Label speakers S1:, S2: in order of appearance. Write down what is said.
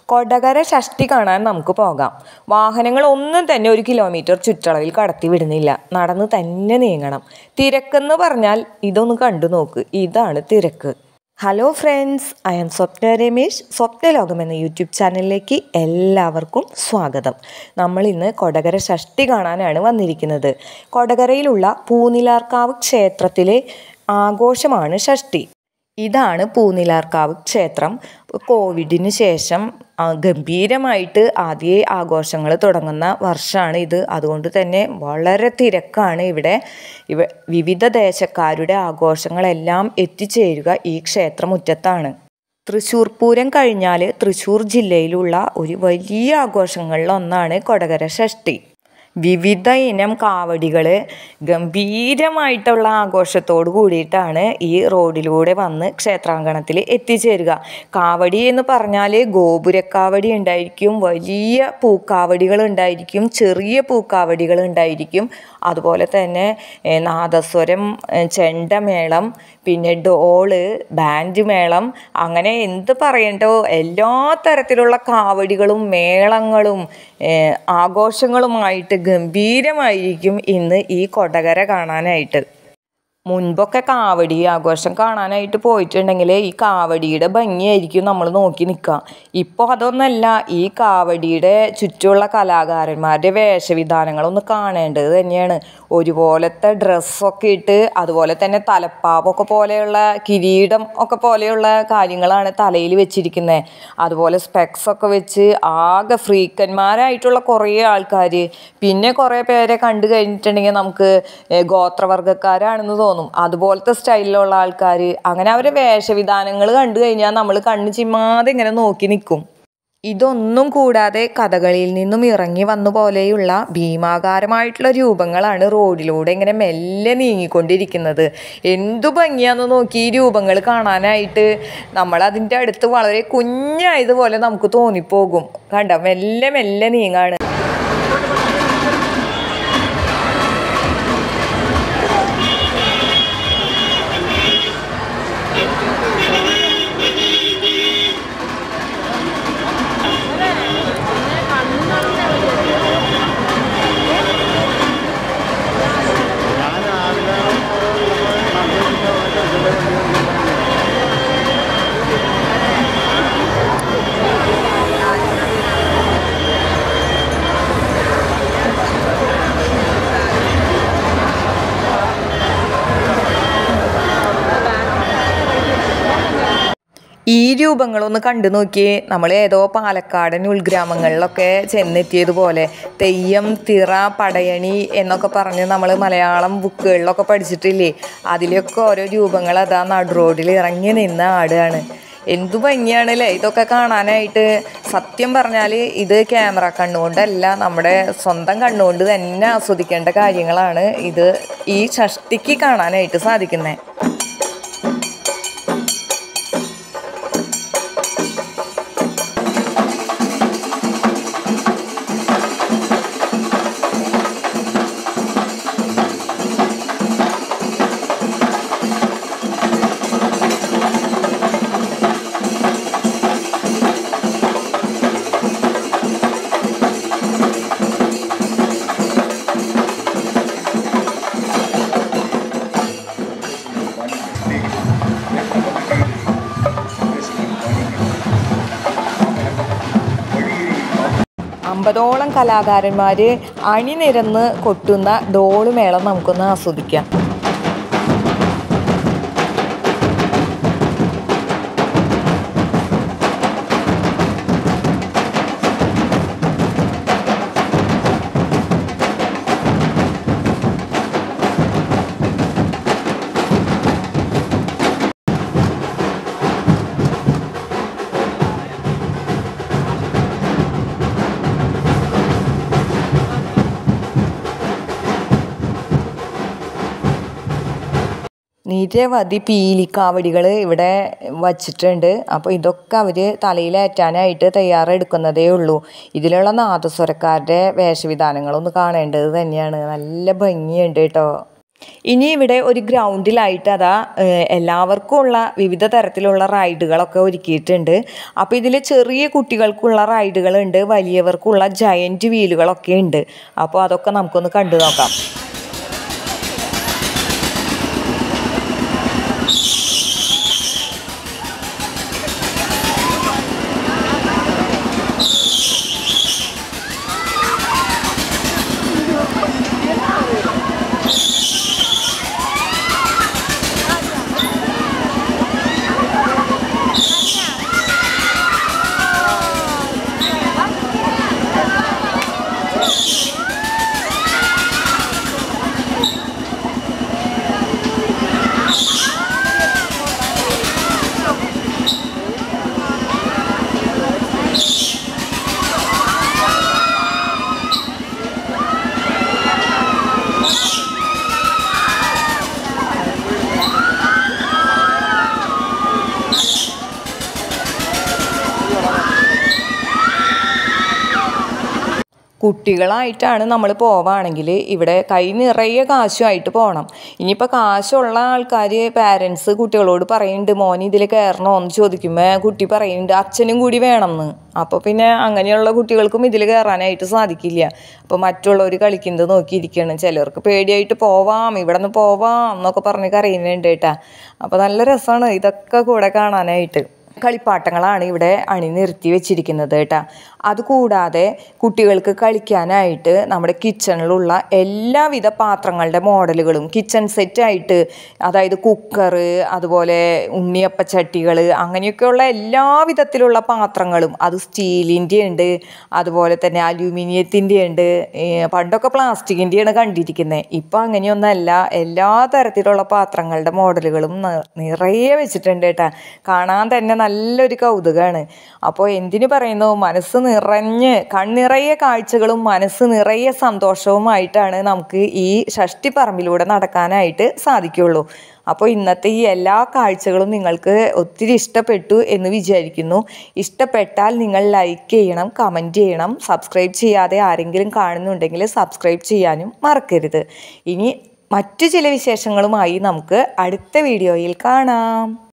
S1: കൊടകര ഷഷ്ടി കാണാൻ നമുക്ക് പോകാം വാഹനങ്ങൾ ഒന്നും തന്നെ ഒരു കിലോമീറ്റർ ചുറ്റളവിൽ കടത്തി വിടുന്നില്ല നടന്ന് തന്നെ നീങ്ങണം തിരക്കെന്ന് പറഞ്ഞാൽ ഇതൊന്ന് കണ്ടു നോക്ക് ഇതാണ് തിരക്ക് hello friends I am Swapna Ramesh Swapna ലോകം എന്ന യൂട്യൂബ് ചാനലിലേക്ക് എല്ലാവർക്കും സ്വാഗതം നമ്മൾ ഇന്ന് കൊടകര ഷഷ്ടി കാണാനാണ് വന്നിരിക്കുന്നത് കൊടകരയിലുള്ള പൂനിലാർക്കാവ് ക്ഷേത്രത്തിലെ ആഘോഷമാണ് ഷഷ്ടി ഇതാണ് പൂനിലാർക്കാവ് ക്ഷേത്രം കോവിഡിന് ശേഷം ആ, ഗംഭീരമായിട്ട് ആദ്യ ആഘോഷങ്ങൾ തുടങ്ങുന്ന വർഷമാണ് ഇത് അതുകൊണ്ട് തന്നെ വളരെ തിരക്കാണ് ഇവിടെ ഇവ വിവിധ ദേശക്കാരുടെ ആഘോഷങ്ങളെല്ലാം എത്തിച്ചേരുക ഈ ക്ഷേത്രമുറ്റത്താണ് തൃശ്ശൂർ പൂരം കഴിഞ്ഞാൽ തൃശ്ശൂർ ജില്ലയിലുള്ള ഒരു വലിയ ആഘോഷങ്ങളിൽ ഒന്നാണ് കൊടകര ഷഷ്ടി വിവിധ ഇനം കാവടികൾ ഗംഭീരമായിട്ടുള്ള ആഘോഷത്തോട് കൂടിയിട്ടാണ് ഈ റോഡിലൂടെ വന്ന് ക്ഷേത്രാങ്കണത്തിൽ എത്തിച്ചേരുക കാവടി എന്ന് പറഞ്ഞാൽ ഗോപുരക്കാവടി ഉണ്ടായിരിക്കും വലിയ പൂക്കാവടികൾ ഉണ്ടായിരിക്കും ചെറിയ പൂക്കാവടികൾ ഉണ്ടായിരിക്കും അതുപോലെ തന്നെ ഏ, നാദസ്വരം ഏ, ചെണ്ടമേളം പിന്നെ ഡോള് ബാൻഡ് മേളം അങ്ങനെ എന്ത് പറയണ്ടോ എല്ലാ തരത്തിലുള്ള കാവടികളും മേളങ്ങളും ഏ, ആഘോഷങ്ങളുമായിട്ട് ഗംഭീരമായിരിക്കും ഇന്ന് ഈ കൊടകര കാണാനായിട്ട് മുൻപൊക്കെ കാവടി ആഘോഷം കാണാനായിട്ട് പോയിട്ടുണ്ടെങ്കിൽ ഈ കാവടിയുടെ ഭംഗിയായിരിക്കും നമ്മൾ നോക്കി നിൽക്കുക ഇപ്പോൾ അതൊന്നല്ല ഈ കാവടിയുടെ ചുറ്റുമുള്ള കലാകാരന്മാരുടെ വേഷവിധാനങ്ങളൊന്ന് കാണേണ്ടത് തന്നെയാണ് ഒരുപോലത്തെ ഡ്രസ്സൊക്കെ ഇട്ട് അതുപോലെ തന്നെ തലപ്പാവൊക്കെ പോലെയുള്ള കിരീടം ഒക്കെ പോലെയുള്ള കാര്യങ്ങളാണ് തലയിൽ വെച്ചിരിക്കുന്നത് അതുപോലെ സ്പെക്സ് ഒക്കെ വെച്ച് ആകെ ഫ്രീക്കന്മാരായിട്ടുള്ള കുറേ ആൾക്കാർ പിന്നെ കുറേ പേരെ കണ്ടു കഴിഞ്ഞിട്ടുണ്ടെങ്കിൽ നമുക്ക് ഏ, ഗോത്രവർഗ്ഗക്കാരാണെന്ന് തോന്നും അതുപോലത്തെ സ്റ്റൈലിലുള്ള ആൾക്കാർ അങ്ങനെ അവരെ വേഷവിധാനങ്ങൾ കണ്ടു കഴിഞ്ഞാൽ നമ്മൾ കണ്ണ് ചിമ്മാതെ ഇങ്ങനെ നോക്കി നിൽക്കും ഇതൊന്നും കൂടാതെ കഥകളിയിൽ നിന്നും ഇറങ്ങി വന്ന പോലെയുള്ള ഭീമാകാരമായിട്ടുള്ള രൂപങ്ങളാണ് റോഡിലൂടെ ഇങ്ങനെ മെല്ലെ നീങ്ങിക്കൊണ്ടിരിക്കുന്നത് എന്തു ഭംഗിയാന്ന് നോക്കി ഈ രൂപങ്ങൾ കാണാനായിട്ട് നമ്മൾ അതിൻ്റെ അടുത്ത് വളരെ കുഞ്ഞായതുപോലെ നമുക്ക് തോന്നിപ്പോകും കണ്ട മെല്ലെ മെല്ലെ നീങ്ങാണ് ഈ രൂപങ്ങളൊന്ന് കണ്ടു നോക്കിയേ നമ്മൾ ഏതോ പാലക്കാടൻ ഉൾഗ്രാമങ്ങളിലൊക്കെ ചെന്നെത്തിയതുപോലെ തെയ്യം തിറ പടയണി എന്നൊക്കെ പറഞ്ഞ് നമ്മൾ മലയാളം ബുക്കുകളിലൊക്കെ പഠിച്ചിട്ടില്ലേ അതിലൊക്കെ ഓരോ രൂപങ്ങൾ അതാ നടു റോഡിൽ ഇറങ്ങി നിന്ന് ആടുകയാണ് എന്തു ഭംഗിയാണല്ലേ ഇതൊക്കെ കാണാനായിട്ട് സത്യം പറഞ്ഞാൽ ഇത് ക്യാമറ കണ്ണുകൊണ്ടല്ല നമ്മുടെ സ്വന്തം കണ്ണുകൊണ്ട് തന്നെ ആസ്വദിക്കേണ്ട കാര്യങ്ങളാണ് ഇത് ഈ ഷഷ്ടിക്ക് കാണാനായിട്ട് സാധിക്കുന്നത് അമ്പതോളം കലാകാരന്മാർ അണിനിരന്ന് കൊട്ടുന്ന ഡോള് മേളം നമുക്കൊന്ന് ആസ്വദിക്കാം നിരവധി പീലിക്കാവടികൾ ഇവിടെ വച്ചിട്ടുണ്ട് അപ്പോൾ ഇതൊക്കെ അവർ തലയിലേറ്റാനായിട്ട് തയ്യാറെടുക്കുന്നതേ ഉള്ളൂ ഇതിലുള്ള നാദസ്വരക്കാരുടെ വേഷവിധാനങ്ങളൊന്ന് കാണേണ്ടത് തന്നെയാണ് നല്ല ഭംഗിയുണ്ട് കേട്ടോ ഇനി ഇവിടെ ഒരു ഗ്രൗണ്ടിലായിട്ട് അതാ ഏഹ്, എല്ലാവർക്കും ഉള്ള വിവിധ തരത്തിലുള്ള റൈഡുകളൊക്കെ ഒരുക്കിയിട്ടുണ്ട് അപ്പോൾ ഇതിൽ ചെറിയ കുട്ടികൾക്കുള്ള റൈഡുകളുണ്ട് വലിയവർക്കുള്ള ജയൻറ്റ് വീലുകളൊക്കെ ഉണ്ട് അപ്പോൾ അതൊക്കെ നമുക്കൊന്ന് കണ്ടു നോക്കാം കുട്ടികളായിട്ടാണ് നമ്മൾ പോവുകയാണെങ്കിൽ ഇവിടെ കൈ നിറയെ കാശുമായിട്ട് പോകണം ഇനിയിപ്പോൾ കാശുള്ള ആൾക്കാർ പാരൻസ് കുട്ടികളോട് പറയുന്നുണ്ട് മോൻ ഇതിൽ കയറണോ എന്ന് ചോദിക്കുമ്പോൾ കുട്ടി പറയുന്നുണ്ട് അച്ഛനും കൂടി വേണമെന്ന് അപ്പോൾ പിന്നെ അങ്ങനെയുള്ള കുട്ടികൾക്കും ഇതിൽ കയറാനായിട്ട് സാധിക്കില്ല അപ്പോൾ മറ്റുള്ളവർ കളിക്കുന്നത് നോക്കിയിരിക്കണം ചിലർക്ക് പേടിയായിട്ട് പോവാം ഇവിടെ നിന്ന് പോവാം എന്നൊക്കെ പറഞ്ഞ് കരയുന്നുണ്ട് കേട്ടാ അപ്പോൾ നല്ല രസമാണ് ഇതൊക്കെ കൂടെ കാണാനായിട്ട് കളിപ്പാട്ടങ്ങളാണ് ഇവിടെ അണിനിരത്തി വെച്ചിരിക്കുന്നത് കേട്ടോ അതുകൂടാതെ കുട്ടികൾക്ക് കളിക്കാനായിട്ട് നമ്മുടെ കിച്ചണിലുള്ള എല്ലാവിധ പാത്രങ്ങളുടെ മോഡലുകളും കിച്ചൺ സെറ്റായിട്ട് അതായത് കുക്കർ അതുപോലെ ഉണ്ണിയപ്പച്ചട്ടികൾ അങ്ങനെയൊക്കെയുള്ള എല്ലാ വിധത്തിലുള്ള പാത്രങ്ങളും അത് സ്റ്റീലിൻ്റെ ഉണ്ട് അതുപോലെ തന്നെ അലൂമിനിയത്തിൻ്റെ ഉണ്ട് ഏ, പണ്ടൊക്കെ പ്ലാസ്റ്റിക്കിൻ്റെയാണ് കണ്ടിരിക്കുന്നത് ഇപ്പം അങ്ങനെയൊന്നല്ല എല്ലാ തരത്തിലുള്ള പാത്രങ്ങളുടെ മോഡലുകളും ന- നിറയെ വെച്ചിട്ടുണ്ട് കേട്ടോ കാണാൻ തന്നെ നല്ലൊരു കൗതുകമാണ് അപ്പോൾ എന്തിനു പറയുന്നു മനസ്സ് നിറഞ്ഞ് കണ്ണിറയെ കാഴ്ചകളും മനസ്സ് നിറയെ സന്തോഷവുമായിട്ടാണ് നമുക്ക് ഈ ഷഷ്ടിപ്പറമ്പിലൂടെ നടക്കാനായിട്ട് സാധിക്കുള്ളൂ അപ്പോൾ ഇന്നത്തെ ഈ എല്ലാ കാഴ്ചകളും നിങ്ങൾക്ക് ഒത്തിരി ഇഷ്ടപ്പെട്ടു എന്ന് വിചാരിക്കുന്നു ഇഷ്ടപ്പെട്ടാൽ നിങ്ങൾ ലൈക്ക് ചെയ്യണം കമൻറ്റ് ചെയ്യണം സബ്സ്ക്രൈബ് ചെയ്യാതെ ആരെങ്കിലും കാണുന്നുണ്ടെങ്കിൽ സബ്സ്ക്രൈബ് ചെയ്യാനും മറക്കരുത് ഇനി മറ്റു ചില വിശേഷങ്ങളുമായി നമുക്ക് അടുത്ത വീഡിയോയിൽ കാണാം